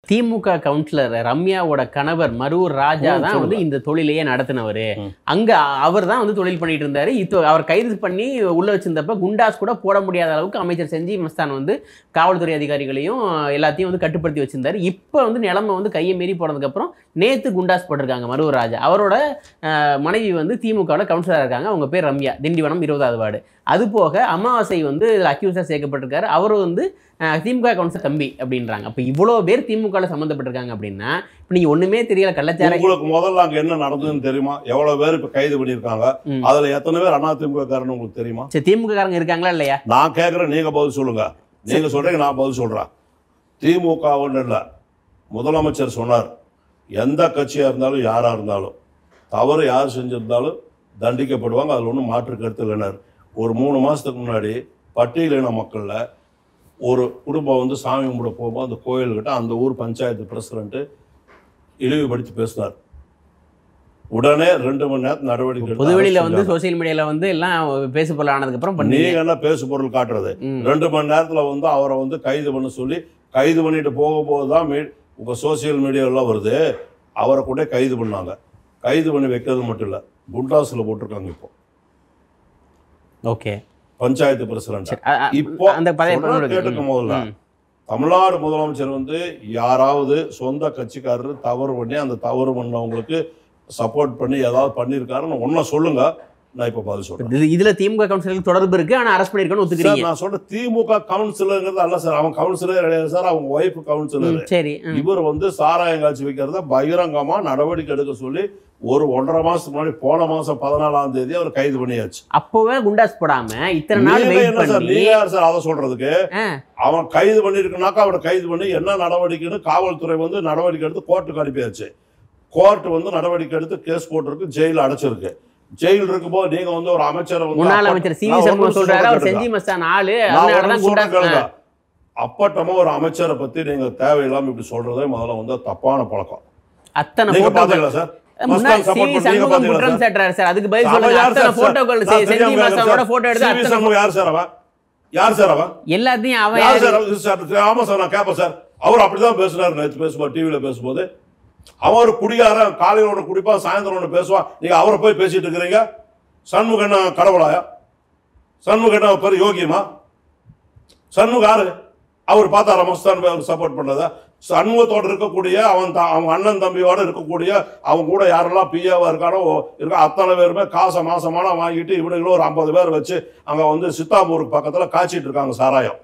திமுக councillor ரம்யாவோட கணவர் மருவூர் ராஜா ம், தான் வந்து சொல்லுங்க. இந்த தொழிலையே நடத்தினவர் ம். அங்க அவர் தான் வந்து தொழில் பண்ணிட்டு இருந்தாரு இப்போ அவர் கைது பண்ணி உள்ள வச்சிருந்தப்ப குண்டாஸ் கூட போட முடியாத அளவுக்கு அமைச்சர் செஞ்சி மஸ்தான் வந்து காவல்துறை அதிகாரிகளையும் எல்லாத்தையும் வந்து கட்டுப்படுத்தி வச்சிருந்தாரு இப்போ வந்து நிலைமை வந்து கையை மீறி போனதுக்கு அப்புறம் நேத்து குண்டாஸ் போட்டிருக்காங்க மருவூர் ராஜா அவரோட அஹ், மனைவி வந்து திமுகவில் கவுன்சிலராக இருக்காங்க அவங்க பேர் ரம்யா திண்டிவனம் இருபதாவது வார்டு அது போக அமாவாசை வந்து அக்யூஸாக சேர்க்கப்பட்டிருக்காரு அவரும் வந்து அஹ், திமுக கவுன்சிலர் தம்பி அப்படின்றாங்க அப்போ இவ்வளோ பேர் திமுகவில் சம்மந்தப்பட்டிருக்காங்க அப்படின்னா இப்போ நீங்கள் ஒன்றுமே தெரியல கள்ளச்சார உங்களுக்கு முதல்ல அங்க என்ன நடந்ததுன்னு தெரியுமா எவ்வளவு பேர் இப்ப கைது பண்ணிருக்காங்க ம். அதுல எத்தனை பேர் அதிமுக காரன்னு உங்களுக்கு தெரியுமா சரி திமுக காரங்க இருக்காங்களா இல்லையா நான் கேட்குறேன் நீங்க பதில் சொல்லுங்க நீங்க சொல்றீங்க நான் பதில் சொல்றேன் திமுக ஒன்றும் இல்லை முதலமைச்சர் சொன்னார் எந்த கட்சியா இருந்தாலும் யாரா இருந்தாலும் தவறு யார் செஞ்சிருந்தாலும் தண்டிக்கப்படுவாங்க அதில் ஒன்றும் மாற்று கருத்து இல்லைனார் ஒரு மூணு மாசத்துக்கு முன்னாடி பட்டியலின மக்கள்ல ஒரு குடும்பம் வந்து சாமி கும்பிட போகும்போது அந்த கோயில்கிட்ட அந்த ஊர் பஞ்சாயத்து பிரசிடண்ட் இழிவுபடுத்தி பேசினார் உடனே ரெண்டு மணி நேரத்து நடவடிக்கை எடுத்து பொதுவெளியில arrest வந்து செஞ்சாங்க. சோசியல் மீடியால வந்து எல்லாம் பேசு பொருள் ஆனதுக்கு அப்புறம் பண்ணீங்க நீங்க என்ன பேசு பொருள் காட்டுறது ம். ரெண்டு மணி நேரத்துல வந்து அவரை வந்து கைது பண்ண சொல்லி கைது பண்ணிட்டு போகும்போது தான் மீ உங்க சோசியல் மீடியாலாம் வருது அவரை கூட கைது பண்ணாங்க கைது பண்ணி வைக்கிறது மட்டும் இல்ல குண்டாஸ்ல போட்டிருக்காங்க இப்போ ஓகே பஞ்சாயத்து பிரசிடண்ட் சரி அ- அ- இப்போ அந்த பழைய சொல்றத பொருள் கேட்டுக்க முதல்ல ம். தமிழ்நாடு முதலமைச்சர் வந்து யாராவது சொந்த கட்சிக்காரர் தவறு பண்ணி அந்த தவறு பண்ணவங்களுக்கு சப்போர்ட் பண்ணி ஏதாவது பண்ணியிருக்காருன்னு ஒன்ன சொல்லுங்க நான் இப்போ பதில் சொல்றேன் இது- இதுல திமுக கவுன்சிலருக்கு தொடர்பு இருக்கு ஆனா அரெஸ்ட் பண்ணிருக்கோன்னு சார் ஒத்துக்கிறீங்க நான் சொல்ற திமுக கவுன்சிலருங்கிறது அல்ல சார் அவன் கவுன்சிலர் கிடையாது சார் அவங்க ஒய்ஃப் கவுன்சிலர் ம், சரி ம். இவர் வந்து சாராயம் காய்ச்சி வைக்கிறத பகிரங்கமா நடவடிக்கை எடுக்க சொல்லி ஒரு ஒன்றரை மாசத்துக்கு முன்னாடி போன மாசம் பதினாலாம் தேதி அவர் கைது பண்ணியாச்சு அப்பவே குண்டாஸ் போடாம இத்தனை நாள் நீங்க வெயிட் என்ன சார் பண்ணி நீங்க யார் சார் அதை சொல்றதுக்கு ஆ. அவன் கைது பண்ணிருக்குனாக்கா அவனை கைது பண்ணி என்ன நடவடிக்கைன்னு காவல்துறை வந்து நடவடிக்கை எடுத்து கோர்ட்டுக்கு அனுப்பியாச்சு கோர்ட் வந்து நடவடிக்கை எடுத்து கேஸ் போட்டிருக்கு ஜெயில அடைச்சிருக்கு ஜெயில் இருக்கும்போது நீங்க வந்து ஒரு அமைச்சரை வந்து முன்னாள் அப்ப- அமைச்சர் சி வி நான் ஒரு சண்முகம் நிமிஷம் சொல்றாரு அவர் சொல்றேன் செஞ்சி மஸ்தான் ஆளு நான் ஒரு அதனாலதான் நிமிஷம் குண்டாஸ் கேளுங்க. அப்பட்டமா ஒரு அமைச்சரை பத்தி நீங்க தேவையில்லாம இப்படி சொல்றதே முதல்ல வந்து தப்பான பழக்கம் அத்தனை நீங்க போட்டோக்கள் பாத்தீங்களா சார் முன்னாள் மஸ்தான் சி support வி பண்ணி நீங்க சண்முகம் பாத்தீங்களா குற்றம் சார்? சாட்டுறாரு சார் அதுக்கு பதில் அவன் சொல்லுங்க யார் அத்தனை சார்? போட்டோக்கள் நான் செஞ்சி தெரியாம மஸ்தானோட கேக்குறேன் போட்டோ சார். எடுத்து சி வி அத்தனை சண்முகம் யார் சார் அவன் யார் சார் அவன் எல்லாத்தையும் அவன் யார் யாரு? சார் அவன்? இது சார் ஆமா சார் நான் கேட்பேன் சார் அவர் அப்படிதான் பேசுனாரு நேற்று பேசும்போது டிவியில பேசும்போது அவன் ஒரு குடிகாரன் காலையில ஒன்று குடிப்பான் சாயந்தரம் ஒன்று பேசுவான் நீங்க அவரை போய் பேசிட்டு இருக்கிறீங்க சண்முகன் கடவுளாயா சண்முகன் பெரிய யோகியமா சண்முக யாரு அவர் பார்த்தாரா மஸ்தான் அவர் சப்போர்ட் பண்ணதா சண்முகத்தோட இருக்கக்கூடிய அவன் த- அவன் அண்ணன் தம்பியோட இருக்கக்கூடிய அவன் கூட யாரெல்லாம் பிஏவா இருக்கானோ இருக்க அத்தனை பேருமே காசை மாசமான வாங்கிட்டு இவனுங்களும் ஒரு ஐம்பது பேர் வச்சு அங்க வந்து சித்தாம்பூருக்கு பக்கத்துல காய்ச்சிட்டு இருக்காங்க சாராயம்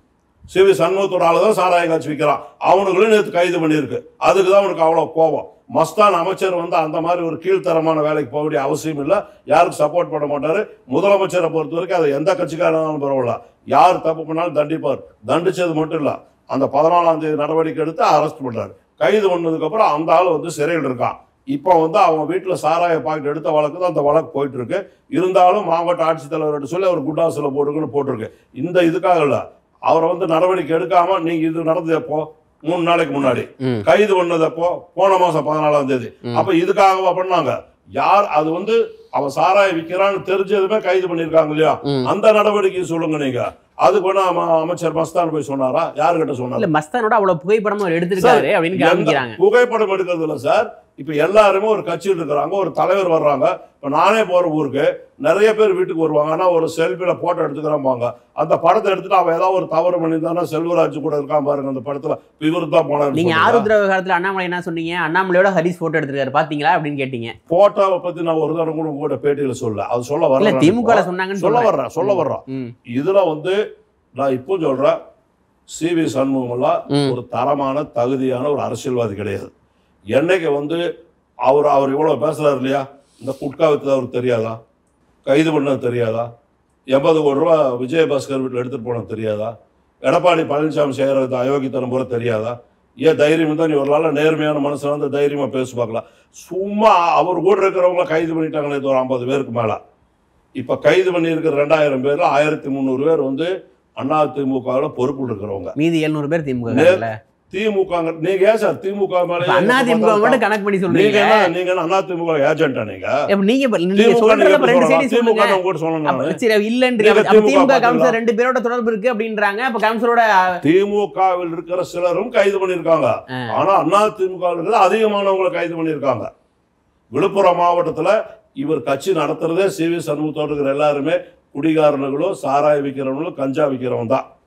சிவி சண்முகத்தோட ஆளு தான் சாராயம் காய்ச்சி விற்கிறான் அவனுங்களும் நேற்று கைது பண்ணியிருக்கு அதுக்கு தான் அவனுக்கு அவ்வளோ கோபம் மஸ்தான் அமைச்சர் வந்து அந்த மாதிரி ஒரு கீழ்த்தரமான வேலைக்கு போக வேண்டிய அவசியம் இல்லை யாருக்கு சப்போர்ட் பண்ண மாட்டாரு முதலமைச்சரை பொறுத்த வரைக்கும் அதை எந்த கட்சிக்காரனாலும் பரவாயில்ல யார் தப்பு பண்ணாலும் தண்டிப்பார் தண்டிச்சது மட்டும் இல்லை அந்த பதினாலாம் தேதி நடவடிக்கை எடுத்து அரெஸ்ட் பண்றாரு கைது பண்ணதுக்கு அப்புறம் அந்த ஆள் வந்து சிறையில் இருக்கான் இப்போ வந்து அவங்க வீட்டில் சாராய பாக்கெட் எடுத்த வழக்கு தான் அந்த வழக்கு போயிட்டு இருக்கு இருந்தாலும் மாவட்ட ஆட்சித்தலைவர்கிட்ட சொல்லி அவர் குண்டாசில் போட்டுருக்குன்னு போட்டிருக்கு இந்த இதுக்காக இல்லை அவரை வந்து நடவடிக்கை எடுக்காம நீங்க இது நடந்தது எப்போ மூணு நாளைக்கு முன்னாடி ம். கைது பண்ணது எப்போ போன மாசம் பதினாலாம் தேதி ம். அப்ப இதுக்காகவா பண்ணாங்க யார் அது வந்து அவன் சாராய விற்கிறான்னு தெரிஞ்சதுமே கைது பண்ணிருக்காங்க இல்லையா ம். அந்த நடவடிக்கையை சொல்லுங்க நீங்க அதுக்கு வேணா அம- அமைச்சர் மஸ்தான் போய் சொன்னாரா யாருகிட்ட சொன்னாரு இல்ல மஸ்தானோட அவ்வளவு புகைப்படம் அவர் எடுத்திருக்காரு அப்படின்னு எந்த காமிக்கிறாங்க புகைப்படம் எடுக்கிறது இல்ல சார் இப்ப எல்லாருமே ஒரு கட்சியில் இருக்கிறாங்க ஒரு தலைவர் வர்றாங்க இப்ப நானே போற ஊருக்கு நிறைய பேர் வீட்டுக்கு வருவாங்க ஆனா ஒரு செல்ஃபில போட்டோ எடுத்துக்கிறோம்பாங்க அந்த படத்தை எடுத்துட்டு அவன் ஏதாவது ஒரு தவறு பண்ணியிருந்தானா செல்வராஜ் கூட இருக்கான் பாருங்க அந்த படத்துல இவரு தான் நீங்க போனாரு ஆருத்ர விவகாரத்துல அண்ணாமலை என்ன சொன்னீங்க அண்ணாமலையோட ஹரிஸ் போட்டோ எடுத்திருக்காரு பாத்தீங்களா அப்படின்னு கேட்டீங்க போட்டோவை பத்தி நான் ஒரு தடவை கூட உங்கள்கிட்ட பேட்டியில சொல்ல அது சொல்ல இல்ல வர திமுக சொன்னாங்கன்னு சொல்ல சொல்றேன். வர்றேன் சொல்ல வர்றேன் ம், இதுல வந்து நான் இப்போ சொல்றேன் சி வி சண்முகம்லாம் ம். ஒரு தரமான தகுதியான ஒரு அரசியல்வாதி கிடையாது என்னைக்கு வந்து அவர் அவர் இவ்வளவு பேசுறாரு இல்லையா இந்த குட்கா வித்து அவருக்கு தெரியாதா கைது பண்ணது தெரியாதா எண்பது கோடி ரூபா விஜயபாஸ்கர் வீட்டில் எடுத்துட்டு போனது தெரியாதா எடப்பாடி பழனிசாமி செய்யறது அயோக்கியத்தனம் போல தெரியாதா ஏன் தைரியம் தான் நீ ஒரு நாள் நேர்மையான மனுஷன் வந்து தைரியமா பேச பார்க்கலாம் சும்மா அவர் கூட இருக்கிறவங்கள கைது பண்ணிட்டாங்களே இது ஒரு ஐம்பது பேருக்கு மேல இப்ப கைது பண்ணி இருக்கிற ரெண்டாயிரம் பேர்ல ஆயிரத்தி முந்நூறு பேர் வந்து அதிமுகவில் பொறுப்பில் இருக்கிறவங்க மீதி எழுநூறு பேர் திமுக நே- காரங்களே. திமுக நீங்க ஏன் சார் திமுக மேல இப்ப அண்ணா திமுக மட்டும் கணக்கு பண்ணி நீங்க சொல்றீங்க என்ன நீங்க என்ன அண்ணா திமுக ஏஜென்டா நீங்க இப்ப நீங்க இப்ப நீங்க திமுக சொல்றத நீங்க இப்ப ரெண்டு சைடு சொல்லுங்க திமுக உங்ககிட்ட சொல்லணும் அப்ப நானு. சரி இல்லன்றீங்க நீங்க அப்ப திமுக திமுக பாத்தீங்களா? கவுன்சிலர் ரெண்டு பேரோட தொடர்பு இருக்கு அப்படின்றாங்க அப்ப கவுன்சிலரோட திமுகவில் இருக்கிற சிலரும் கைது பண்ணிருக்காங்க ஆ. ஆனா அண்ணா திமுக இருக்கிற அதிகமானவங்களை கைது பண்ணிருக்காங்க விழுப்புரம் மாவட்டத்துல இவர் கட்சி நடத்துறதே சி வி சண்முகத்தோடு இருக்கிற எல்லாருமே குடிகாரனுங்களும் சாராய விற்கிறவங்களும் கஞ்சா விற்கிறவன் தான்